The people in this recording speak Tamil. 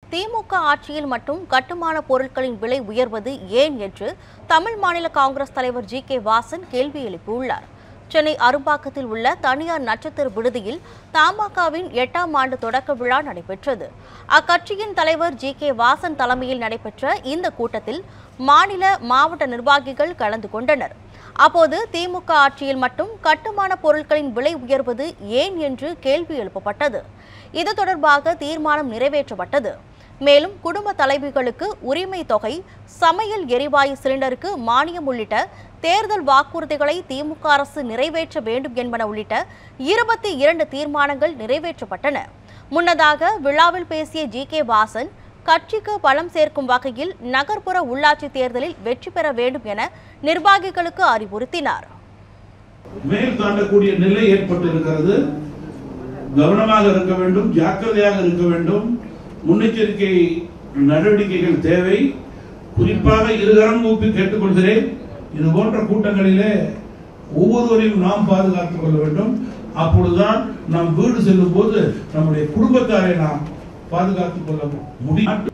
திமுக ஆட்சியில் மட்டும் கட்டுமான பொருட்களின் விலை உயர்வது ஏன் என்று தமிழ் மாநில காங்கிரஸ் தலைவர் ஜி கே வாசன் கேள்வி எழுப்பியுள்ளார் சென்னை அரும்பாக்கத்தில் உள்ள தனியார் நட்சத்திர விடுதியில் தமாகவின் எட்டாம் ஆண்டு தொடக்க விழா நடைபெற்றது அக்கட்சியின் தலைவர் ஜி கே வாசன் தலைமையில் நடைபெற்ற இந்த கூட்டத்தில் மாநில மாவட்ட நிர்வாகிகள் கலந்து கொண்டனர் அப்போது திமுக ஆட்சியில் மட்டும் கட்டுமான பொருட்களின் விலை உயர்வது ஏன் என்று கேள்வி எழுப்பப்பட்டது இது தொடர்பாக தீர்மானம் நிறைவேற்றப்பட்டது மேலும் குடும்ப தலைவிகளுக்கு உரிமை தொகை சமையல் எரிவாயு சிலிண்டருக்கு மானியம் உள்ளிட்ட தேர்தல் வாக்குறுதிகளை திமுக அரசு நிறைவேற்ற வேண்டும் என்பன உள்ளிட்ட இருபத்தி இரண்டு தீர்மானங்கள் நிறைவேற்றப்பட்டன முன்னதாக விழாவில் பேசிய ஜி கே வாசன் கட்சிக்கு பலம் சேர்க்கும் வகையில் நகர்ப்புற உள்ளாட்சி தேர்தலில் வெற்றி பெற வேண்டும் என நிர்வாகிகளுக்கு அறிவுறுத்தினார் மேல் தாண்டக்கூடிய நிலை ஏற்பட்டிருக்கிறது கவனமாக இருக்க வேண்டும் ஜாக்கிரதையாக இருக்க வேண்டும் முன்னெச்சரிக்கை நடவடிக்கைகள் தேவை குறிப்பாக இருகரம் ஊப்பி கேட்டுக்கொள்கிறேன் இது போன்ற கூட்டங்களிலே ஒவ்வொருவரையும் நாம் பாதுகாத்துக் கொள்ள வேண்டும் அப்பொழுதுதான் நம் வீடு செல்லும் போது நம்முடைய குடும்பத்தாரை நாம் பாதுகாத்துக் கொள்ள முடியும்